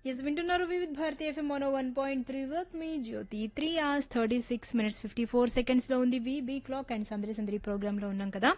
yes వింటున్నారు Vividh Bharati FM mono one point three వర్క్ మీ Jyothi three hours thirty six minutes fifty four seconds లో ఉంది వి బీ క్లాక్ అండ్ సందరి సందరి ప్రోగ్రామ్ లో ఉన్నాం కదా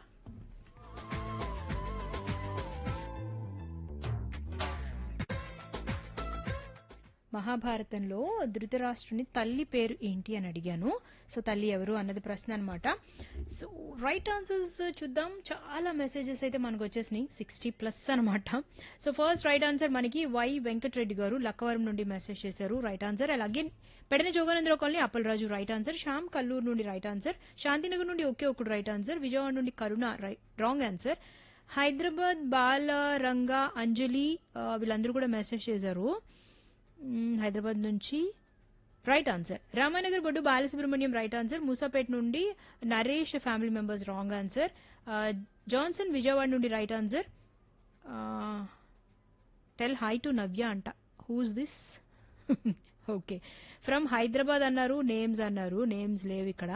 మహాభారతంలో ధృతరాష్ట్రుని తల్లి పేరు ఏంటి అని అడిగాను సో తల్లి ఎవరు అన్నది ప్రశ్న అనమాట సో రైట్ ఆన్సర్స్ చూద్దాం చాలా మెసేజెస్ అయితే మనకు వచ్చేసినాయి సిక్స్టీ ప్లస్ అనమాట సో ఫస్ట్ రైట్ ఆన్సర్ మనకి వై వెంకటరెడ్డి గారు లక్కవరం నుండి మెసేజ్ చేశారు రైట్ ఆన్సర్ అలాగే Pedana Joganandra colony Appalaraju right answer Shyam Kalluru నుండి రైట్ ఆన్సర్ శాంతినగర్ నుండి ఒకే ఒకటి రైట్ ఆన్సర్ విజయవాడ నుండి కరుణ రాంగ్ ఆన్సర్ హైదరాబాద్ బాల రంగా అంజలి ఆ, వీళ్ళందరూ కూడా మెసేజ్ చేశారు మ్మ్, హైదరాబాద్ నుంచి right answer Ramanagar Boddu Balasubrahmanyam right answer Musapet నుండి Naresh family members wrong answer Johnson Vijayawada నుండి right answer tell hi to Navya అంట who's this okay from Hyderabad అన్నారు నేమ్స్ అన్నారు నేమ్స్ లేవు ఇక్కడ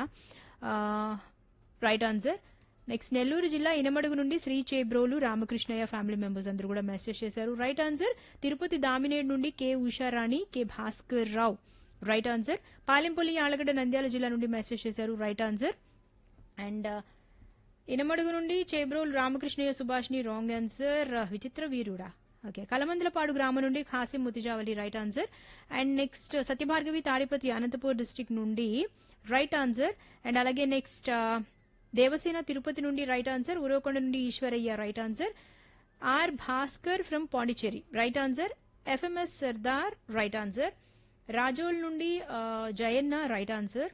రైట్ ఆన్సర్ నెక్స్ట్ నెల్లూరు జిల్లా ఇనమడుగు నుండి శ్రీ చేబ్రోలు రామకృష్ణయ్య ఫ్యామిలీ మెంబర్స్ అందరూ కూడా మెసేజ్ చేశారు రైట్ ఆన్సర్ తిరుపతి దామినేడు నుండి K Usharani K Bhaskar Rao right answer Palempalli Allagadda Nandyal జిల్లా నుండి మెసేజ్ చేశారు రైట్ ఆన్సర్ అండ్ ఇనమడుగు నుండి చేబ్రోలు రామకృష్ణయ్య సుభాష్ని రాంగ్ ఆన్సర్ విచిత్ర వీరుడా ఓకే కలమందలపాడు గ్రామం నుండి Khasim Muthijavali right answer and next Satyabhargavi Tadipatri Anantapur district నుండి రైట్ ఆన్సర్ అండ్ అలాగే నెక్స్ట్ దేవసేన తిరుపతి నుండి రైట్ ఆన్సర్ ఉరవకొండ నుండి Eswaraiah right answer R Bhaskar from Pondicherry right answer FMS Sardar right answer Razole నుండి ఆ, జయన్న రైట్ ఆన్సర్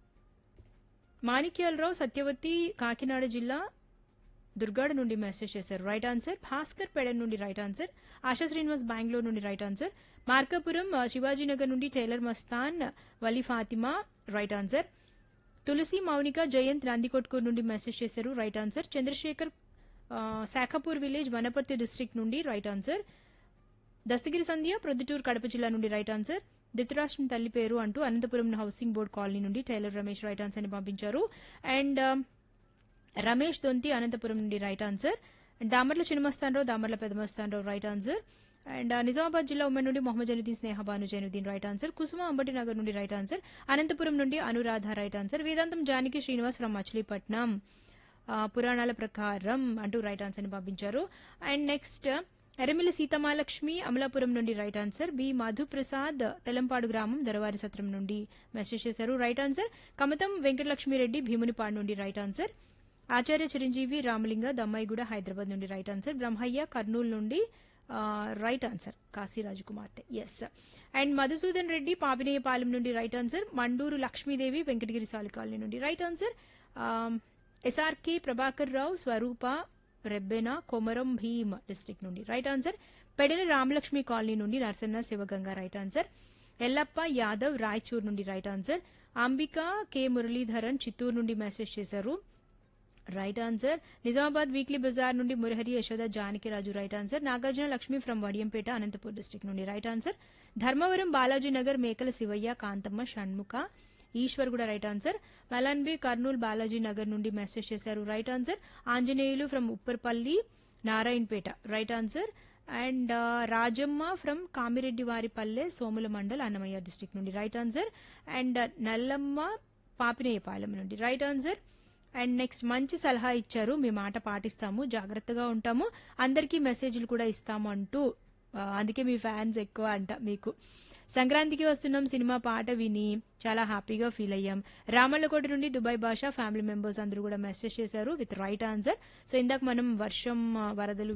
మాణిక్యాలరావు సత్యవతి కాకినాడ జిల్లా దుర్గాడ నుండి మెసేజ్ చేశారు రైట్ ఆన్సర్ భాస్కర్ పెడన్ నుండి రైట్ ఆన్సర్ ఆశా శ్రీనివాస్ బెంగళూరు నుండి రైట్ ఆన్సర్ మార్కాపురం ఆ, శివాజీనగర్ నుండి tailor Mastan Vali Fatima right answer Tulasi Mounika Jayant Nandikotkur నుండి మెసేజ్ చేశారు రైట్ ఆన్సర్ చంద్రశేఖర్ ఆ, శాఖపూర్ విలేజ్ వనపర్తి డిస్ట్రిక్ట్ నుండి రైట్ ఆన్సర్ దస్తగిరి సంధ్య ప్రొద్దుటూరు కడప జిల్లా నుండి రైట్ ఆన్సర్ ధృతరాష్ట్రం తల్లి పేరు అంటూ అనంతపురం హౌసింగ్ బోర్డ్ కాలనీ నుండి టైలర్ రమేష్ రైట్ ఆన్సర్ ని పంపించారు అండ్ ఆ, రమేష్ దొంతి అనంతపురం నుండి right answer and Damarla Chinnamastanarao Damarla Pedamastanarao right answer and ఆ, నిజామాబాద్ జిల్లా ఉమ్మడి నుండి మొహమ్మద్ జనుద్దీన్ స్నేహ భాను జైనుద్దీన్ రైట్ ఆన్సర్ కుసుమ అంబటి నగర్ నుండి రైట్ ఆన్సర్ అనంతపురం నుండి అనురాధ రైట్ ఆన్సర్ వేదాంతం జానకి శ్రీనివాస్ ఫ్రమ్ మచిలీపట్నం ఆ, పురాణాల ప్రకారం అంటూ రైట్ ఆన్సర్ ని పంపించారు అండ్ నెక్స్ట్ ఎర్రమిల్లి సీతమాలక్ష్మి అమలాపురం నుండి right answer B Madhuprasad Telampadu గ్రామం దొరవారి సత్రం నుండి మెసేజ్ చేశారు రైట్ ఆన్సర్ కమతం వెంకటలక్ష్మిరెడ్డి భీమునిపాడు నుండి రైట్ ఆన్సర్ ఆచార్య చిరంజీవి రామలింగ దమ్మాయిగూడ హైదరాబాద్ నుండి రైట్ ఆన్సర్ బ్రహ్మయ్య కర్నూలు నుండి ఆ, రైట్ ఆన్సర్ కాశీరాజు కుమార్తె ఎస్ అండ్ మధుసూదన్ రెడ్డి పాపినేయపాలెం నుండి right answer Manduru Lakshmidevi Venkatagiri Sali colony నుండి right answer SRK Prabhakar Rao Swarupa Rebbena Komaram Bheem district నుండి right answer Pedana Ramalakshmi colony నుండి నరసన్న శివగంగా రైట్ ఆన్సర్ ఎల్లప్ప యాదవ్ రాయచూర్ నుండి right answer Ambika K Muralidharan Chittoor నుండి మెసేజ్ చేశారు రైట్ ఆన్సర్ నిజామాబాద్ వీక్లీ బజార్ నుండి Murahari Yashoda Janakiraju right answer Nagarjuna Lakshmi from Vadiyampeta Anantapur district నుండి రైట్ ఆన్సర్ ధర్మవరం బాలాజీ నగర్ మేకల శివయ్య కాంతమ్మ షణ్ముఖ ఈశ్వర్ కూడా రైట్ ఆన్సర్ మలాన్బి కర్నూలు బాలాజీ నగర్ నుండి మెసేజ్ చేశారు right answer Anjaneyulu from Upparpalli Narayanpet right answer and Rajamma from Kamireddy Varipalle Somula mandal Annamayya district నుండి right answer and Nallamma Papineyapalem నుండి రైట్ ఆన్సర్ అండ్ నెక్స్ట్ మంచి సలహా ఇచ్చారు మీ మాట పాటిస్తాము జాగ్రత్తగా ఉంటాము అందరికీ మెసేజ్లు కూడా ఇస్తాము అంటూ ఆ, అందుకే మీ ఫ్యాన్స్ ఎక్కువ అంట మీకు సంక్రాంతికి వస్తున్నాం సినిమా పాట విని చాలా హ్యాపీగా ఫీల్ అయ్యాం రామల్లకోట నుండి దుబాయ్ భాష ఫ్యామిలీ మెంబర్స్ అందరూ కూడా మెసేజ్ చేశారు విత్ రైట్ ఆన్సర్ సో ఇందాక మనం వర్షం ఆ, వరదలు